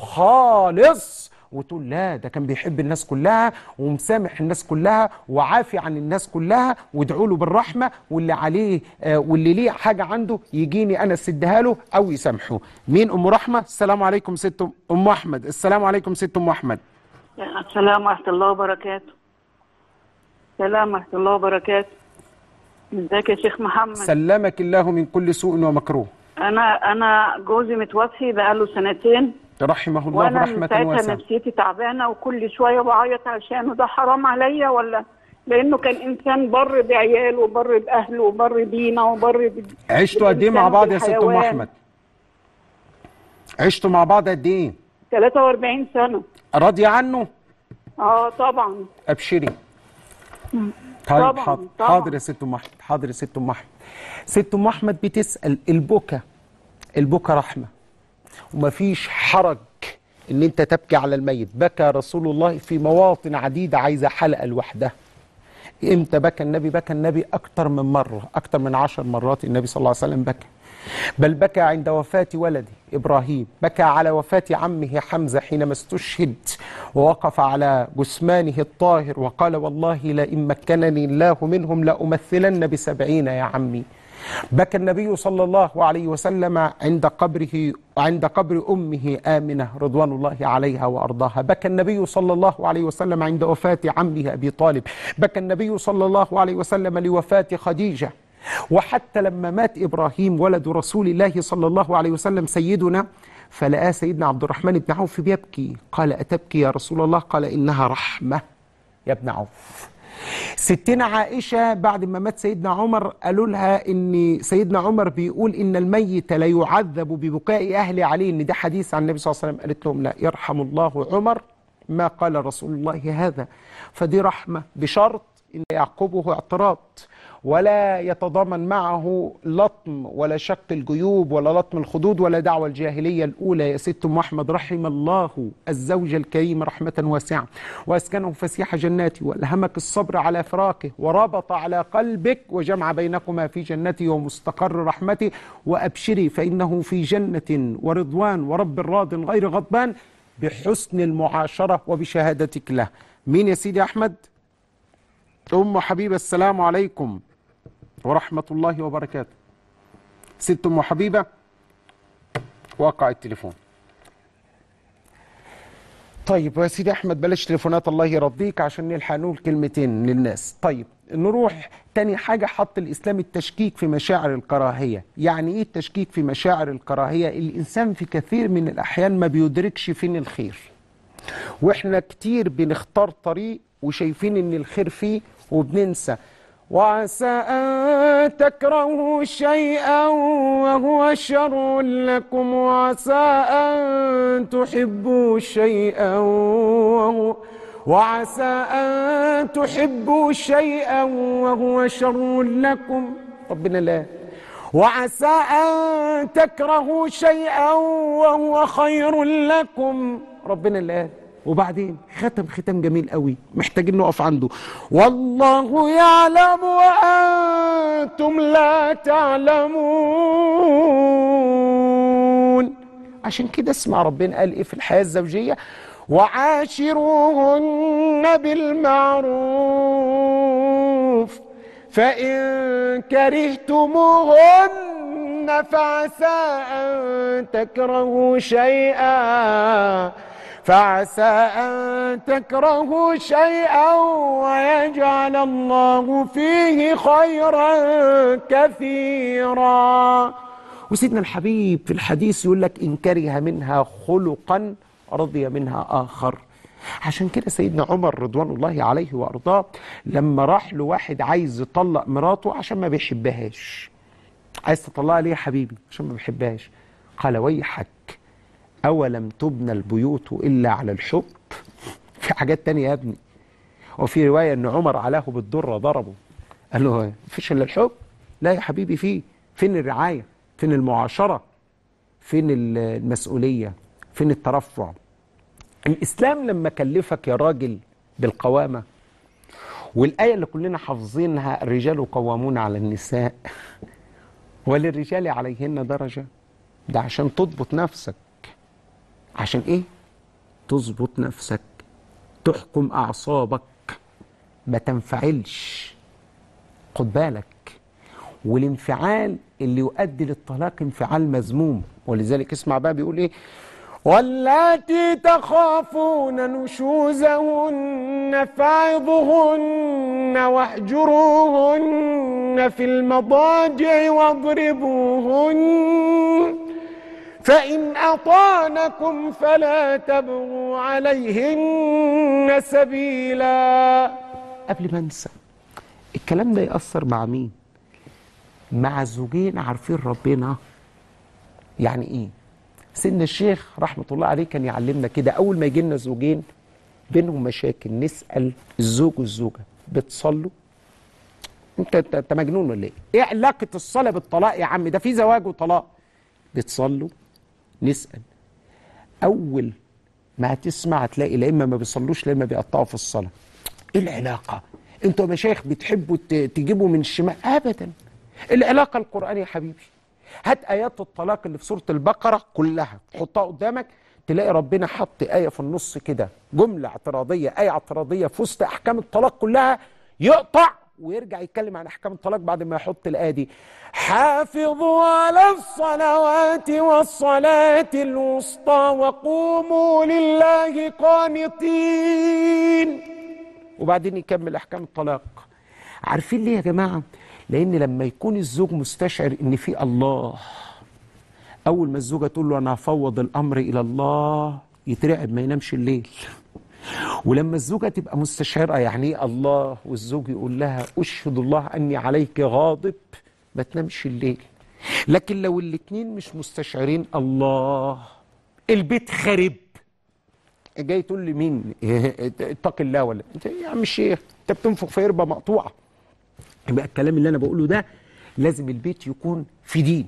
خالص وتقول لا ده كان بيحب الناس كلها ومسامح الناس كلها وعافي عن الناس كلها وادعوا له بالرحمه واللي عليه آه واللي ليه حاجه عنده يجيني انا اسدها له او يسامحه مين ام رحمه السلام عليكم ست ام احمد السلام عليكم ست ام احمد السلام ورحمة الله وبركاته السلام ورحمة الله وبركاته ازيك يا شيخ محمد سلمك الله من كل سوء ومكروه انا انا جوزي متوفي بقاله سنتين رحمه الله وانا من رحمه ساعتها واسعه نفسيتي تعبانه وكل شويه بعيط عشانه ده حرام عليا ولا لانه كان انسان بر بعياله وبر باهله وبر بينا وبر ب... عشتوا قد ايه مع بالإنسان بعض يا ست ام والحيوان. احمد عشتوا مع بعض قد ايه 43 سنه راضيه عنه اه طبعا ابشري طيب طبعاً، حاضر طبعاً. حاضر يا ست ام احمد حاضر يا ست ام احمد ست ام احمد بتسال البكا البكا رحمه ومفيش حرج ان انت تبكي على الميت بكى رسول الله في مواطن عديده عايزه حلقه لوحدها امتى بكى النبي بكى النبي اكتر من مره اكتر من عشر مرات النبي صلى الله عليه وسلم بكى بل بكى عند وفاة ولده إبراهيم بكى على وفاة عمه حمزة حينما استشهد ووقف على جثمانه الطاهر وقال والله لئن مكنني الله منهم لأمثلن بسبعين يا عمي بكى النبي صلى الله عليه وسلم عند قبره عند قبر أمه آمنة رضوان الله عليها وأرضاها بكى النبي صلى الله عليه وسلم عند وفاة عمه أبي طالب بكى النبي صلى الله عليه وسلم لوفاة خديجة وحتى لما مات إبراهيم ولد رسول الله صلى الله عليه وسلم سيدنا فلقاه سيدنا عبد الرحمن بن عوف بيبكي قال أتبكي يا رسول الله قال إنها رحمة يا ابن عوف ستنا عائشة بعد ما مات سيدنا عمر قالوا لها ان سيدنا عمر بيقول ان الميت لا يعذب ببكاء اهله عليه ان ده حديث عن النبي صلى الله عليه وسلم قالت لهم لا يرحم الله عمر ما قال رسول الله هذا فدي رحمة بشرط ان يعقبه اعتراض ولا يتضامن معه لطم ولا شق الجيوب ولا لطم الخدود ولا دعوة الجاهلية الأولى يا ست أم أحمد رحم الله الزوج الكريم رحمة واسعة وأسكنه فسيح جناته وألهمك الصبر على فراقه وربط على قلبك وجمع بينكما في جنته ومستقر رحمته وأبشري فإنه في جنة ورضوان ورب راض غير غضبان بحسن المعاشرة وبشهادتك له مين يا سيدي أحمد؟ أم حبيبة السلام عليكم ورحمة الله وبركاته ست أم حبيبة وقع التليفون طيب يا سيدي أحمد بلاش تليفونات الله يرضيك عشان نلحق نقول كلمتين للناس طيب نروح تاني حاجة حط الإسلام التشكيك في مشاعر الكراهية يعني إيه التشكيك في مشاعر الكراهية الإنسان في كثير من الأحيان ما بيدركش فين الخير واحنا كتير بنختار طريق وشايفين ان الخير فيه وبننسى وعسى أن تكرهوا شيئا وهو شر لكم وعسى أن تحبوا شيئا وهو وعسى أن تحبوا شيئا وهو شر لكم ربنا لا وعسى أن تكرهوا شيئا وهو خير لكم ربنا لا وبعدين ختم ختام جميل قوي محتاجين نقف عنده والله يعلم وأنتم لا تعلمون عشان كده اسمع ربنا قال ايه في الحياة الزوجية وعاشروهن بالمعروف فإن كرهتموهن فعسى أن تكرهوا شيئا فعسى أن تكرهوا شيئا ويجعل الله فيه خيرا كثيرا وسيدنا الحبيب في الحديث يقول لك إن كره منها خلقا رضي منها آخر عشان كده سيدنا عمر رضوان الله عليه وارضاه لما راح لواحد عايز يطلق مراته عشان ما بيحبهاش عايز تطلقها ليه يا حبيبي عشان ما بيحبهاش قال ويحك أولم تبنى البيوت إلا على الحب في حاجات تانية يا ابني وفي رواية أن عمر علاه بالضرة ضربه قال له فيش إلا الحب لا يا حبيبي فيه فين الرعاية فين المعاشرة فين المسؤولية فين الترفع الإسلام لما كلفك يا راجل بالقوامة والآية اللي كلنا حافظينها الرجال قوامون على النساء وللرجال عليهن درجة ده عشان تضبط نفسك عشان ايه تظبط نفسك تحكم اعصابك ما تنفعلش خد بالك والانفعال اللي يؤدي للطلاق انفعال مذموم ولذلك اسمع بقى بيقول ايه واللاتي تخافون نشوزهن فعظهن واهجروهن في المضاجع واضربوهن فإن أطانكم فلا تبغوا عليهن سبيلا قبل ما انسى الكلام ده يأثر مع مين مع زوجين عارفين ربنا يعني ايه سيدنا الشيخ رحمة الله عليه كان يعلمنا كده أول ما يجي لنا زوجين بينهم مشاكل نسأل الزوج والزوجة بتصلوا انت انت أنت مجنون ولا ايه؟ ايه علاقة الصلاة بالطلاق يا عم ده في زواج وطلاق بتصلوا نسأل أول ما هتسمع هتلاقي لا إما ما بيصلوش لا إما بيقطعوا في الصلاة ايه العلاقة؟ انتوا يا مشايخ بتحبوا ت- تجيبوا من الشمال ابدا العلاقة القرآنية يا حبيبي هات آيات الطلاق اللي في سورة البقرة كلها تحطها قدامك تلاقي ربنا حط آية في النص كده جملة اعتراضية آية اعتراضية في وسط أحكام الطلاق كلها يقطع ويرجع يتكلم عن أحكام الطلاق بعد ما يحط الآية دي حافظوا على الصلوات والصلاة الوسطى وقوموا لله قانتين وبعدين يكمل احكام الطلاق عارفين ليه يا جماعه لان لما يكون الزوج مستشعر ان في الله اول ما الزوجه تقول له انا هفوض الامر الى الله يترعب ما ينامش الليل ولما الزوجه تبقى مستشعره يعني ايه الله والزوج يقول لها اشهد الله اني عليك غاضب ما تنامش الليل لكن لو الاتنين مش مستشعرين الله البيت خرب جاي تقول لي مين اتق الله ولا انت يا عم الشيخ انت بتنفخ في قربه مقطوعه يبقى الكلام اللي انا بقوله ده لازم البيت يكون في دين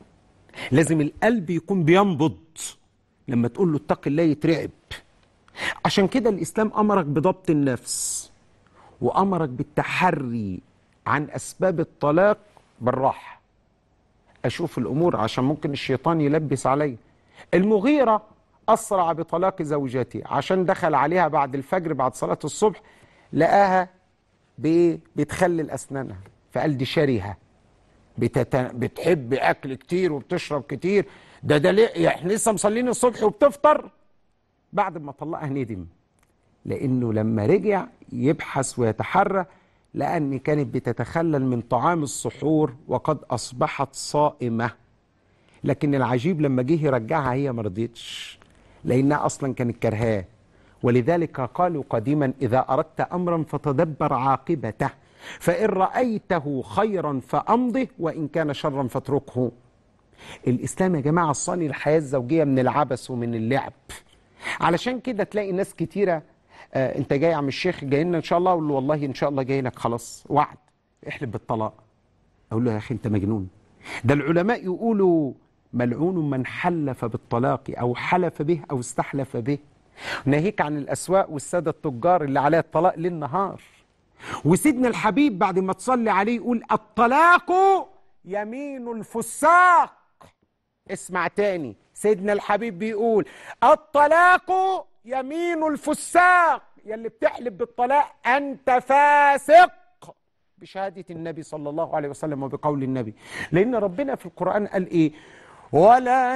لازم القلب يكون بينبض لما تقول له اتق الله يترعب عشان كده الاسلام امرك بضبط النفس وامرك بالتحري عن اسباب الطلاق بالراحه اشوف الامور عشان ممكن الشيطان يلبس عليا المغيره اسرع بطلاق زوجته عشان دخل عليها بعد الفجر بعد صلاه الصبح لقاها بايه بتخلل اسنانها فقال دي شرهه بتت... بتحب اكل كتير وبتشرب كتير ده ده ليه احنا لسه مصلين الصبح وبتفطر بعد ما طلقها ندم لانه لما رجع يبحث ويتحرى لقى ان كانت بتتخلل من طعام السحور وقد اصبحت صائمه لكن العجيب لما جه يرجعها هي ما رضيتش لانها اصلا كانت كرهاه ولذلك قالوا قديما اذا اردت امرا فتدبر عاقبته فان رايته خيرا فامضه وان كان شرا فاتركه الاسلام يا جماعه صاني الحياه الزوجيه من العبث ومن اللعب علشان كده تلاقي ناس كتيره آه انت جاي يا عم الشيخ جاي لنا ان شاء الله اقول له والله ان شاء الله جاي لك خلاص وعد احلف بالطلاق اقول له يا اخي انت مجنون ده العلماء يقولوا ملعون من حلف بالطلاق او حلف به او استحلف به ناهيك عن الاسواق والساده التجار اللي عليها الطلاق ليل نهار وسيدنا الحبيب بعد ما تصلي عليه يقول الطلاق يمين الفساق اسمع تاني سيدنا الحبيب بيقول الطلاق يمين الفساق يلي بتحلف بالطلاق انت فاسق بشهادة النبي صلى الله عليه وسلم وبقول النبي لأن ربنا في القرآن قال إيه ولا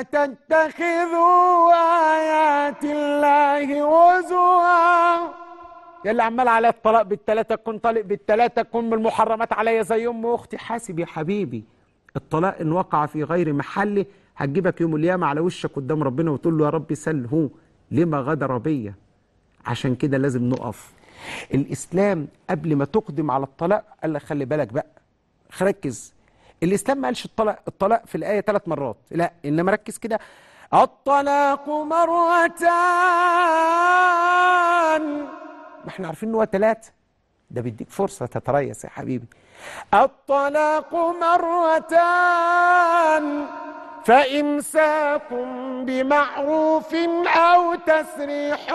تتخذوا آيات الله هزوا يلي عمال على الطلاق بالتلاتة كن طالق بالتلاتة كن من المحرمات عليا زي أم أختي حاسب يا حبيبي الطلاق إن وقع في غير محله هتجيبك يوم القيامة على وشك قدام ربنا وتقول له يا رب سله لما غدر بيا عشان كده لازم نقف الإسلام قبل ما تقدم على الطلاق قال لك خلي بالك بقى ركز الإسلام ما قالش الطلاق الطلاق في الآية ثلاث مرات لا إنما ركز كده الطلاق مرتان ما احنا عارفين ان هو ثلاثة ده بيديك فرصة تتريث يا حبيبي الطلاق مرتان فإمساك بمعروف أو تسريح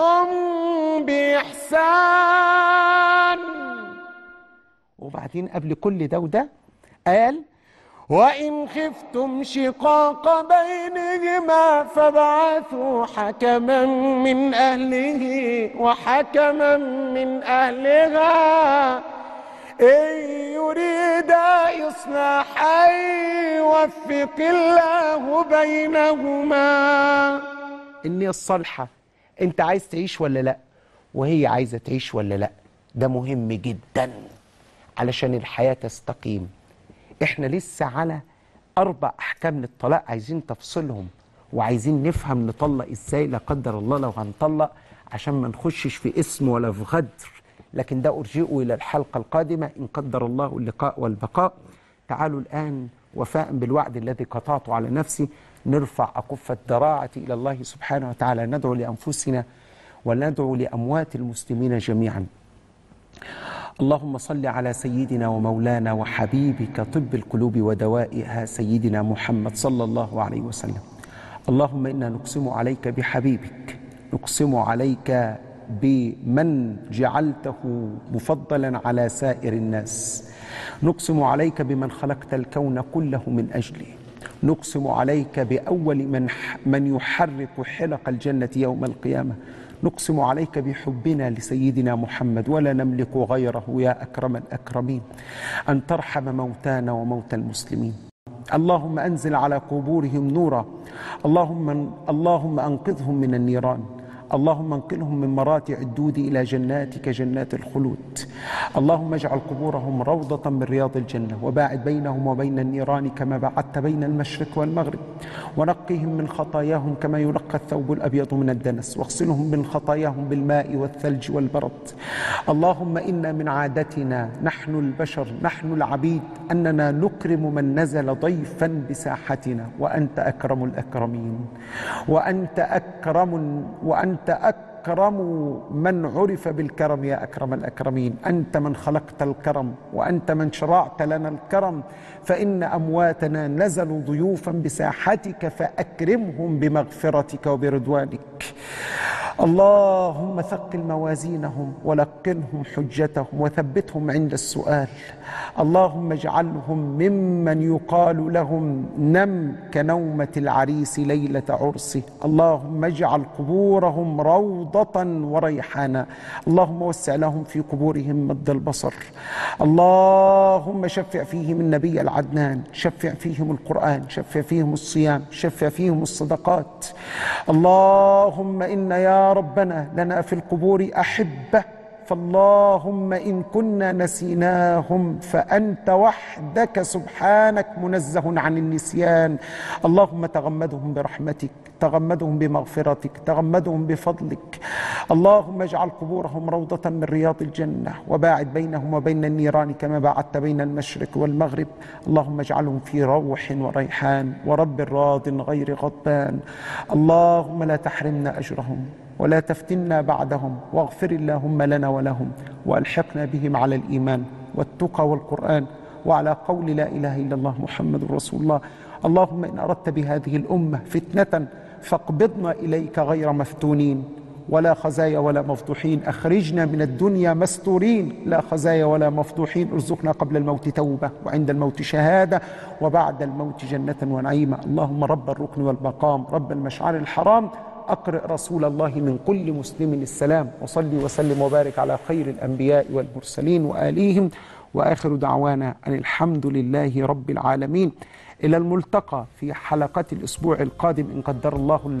بإحسان وبعدين قبل كل ده وده قال وإن خفتم شقاق بينهما فابعثوا حكما من أهله وحكما من أهلها إن يريدا إصلاحا يوفق الله بينهما النية الصالحة أنت عايز تعيش ولا لأ وهي عايزة تعيش ولا لأ ده مهم جدا علشان الحياة تستقيم احنا لسه على أربع أحكام للطلاق عايزين تفصيلهم وعايزين نفهم نطلق ازاي لا قدر الله لو هنطلق عشان ما نخشش في اسم ولا في غدر لكن ده أرجئه إلى الحلقة القادمة إن قدر الله اللقاء والبقاء تعالوا الآن وفاء بالوعد الذي قطعته على نفسي نرفع أكف الضراعة إلى الله سبحانه وتعالى ندعو لأنفسنا وندعو لأموات المسلمين جميعا اللهم صل على سيدنا ومولانا وحبيبك طب القلوب ودوائها سيدنا محمد صلى الله عليه وسلم اللهم انا نقسم عليك بحبيبك نقسم عليك بمن جعلته مفضلا على سائر الناس نقسم عليك بمن خلقت الكون كله من اجله نقسم عليك باول من من يحرك حلق الجنه يوم القيامه نقسم عليك بحبنا لسيدنا محمد ولا نملك غيره يا اكرم الاكرمين ان ترحم موتانا وموتى المسلمين اللهم انزل على قبورهم نورا اللهم اللهم انقذهم من النيران اللهم انقلهم من مراتع الدود الى جناتك جنات الخلود اللهم اجعل قبورهم روضه من رياض الجنه وباعد بينهم وبين النيران كما بعدت بين المشرق والمغرب ونقهم من خطاياهم كما ينقى الثوب الابيض من الدنس واغسلهم من خطاياهم بالماء والثلج والبرد اللهم انا من عادتنا نحن البشر نحن العبيد اننا نكرم من نزل ضيفا بساحتنا وانت اكرم الاكرمين وانت اكرم وانت اكرم من عرف بالكرم يا اكرم الاكرمين انت من خلقت الكرم وانت من شرعت لنا الكرم فان امواتنا نزلوا ضيوفا بساحتك فاكرمهم بمغفرتك وبرضوانك اللهم ثقل موازينهم ولقنهم حجتهم وثبتهم عند السؤال اللهم اجعلهم ممن يقال لهم نم كنومة العريس ليلة عرسه اللهم اجعل قبورهم روضة وريحانا اللهم وسع لهم في قبورهم مد البصر اللهم شفع فيهم النبي العدنان شفع فيهم القرآن شفع فيهم الصيام شفع فيهم الصدقات اللهم إن يا ربنا لنا في القبور أحبة فاللهم إن كنا نسيناهم فأنت وحدك سبحانك منزه عن النسيان اللهم تغمدهم برحمتك تغمدهم بمغفرتك تغمدهم بفضلك اللهم اجعل قبورهم روضة من رياض الجنة وباعد بينهم وبين النيران كما باعدت بين المشرق والمغرب اللهم اجعلهم في روح وريحان ورب راض غير غضبان اللهم لا تحرمنا أجرهم ولا تفتنا بعدهم واغفر اللهم لنا ولهم والحقنا بهم على الايمان والتقى والقران وعلى قول لا اله الا الله محمد رسول الله اللهم ان اردت بهذه الامه فتنه فاقبضنا اليك غير مفتونين ولا خزايا ولا مفضوحين اخرجنا من الدنيا مستورين لا خزايا ولا مفضوحين ارزقنا قبل الموت توبه وعند الموت شهاده وبعد الموت جنه ونعيمه اللهم رب الركن والمقام رب المشعر الحرام أقرئ رسول الله من كل مسلم السلام وصلي وسلم وبارك على خير الأنبياء والمرسلين وآليهم وآخر دعوانا أن الحمد لله رب العالمين إلى الملتقى في حلقة الأسبوع القادم إن قدر الله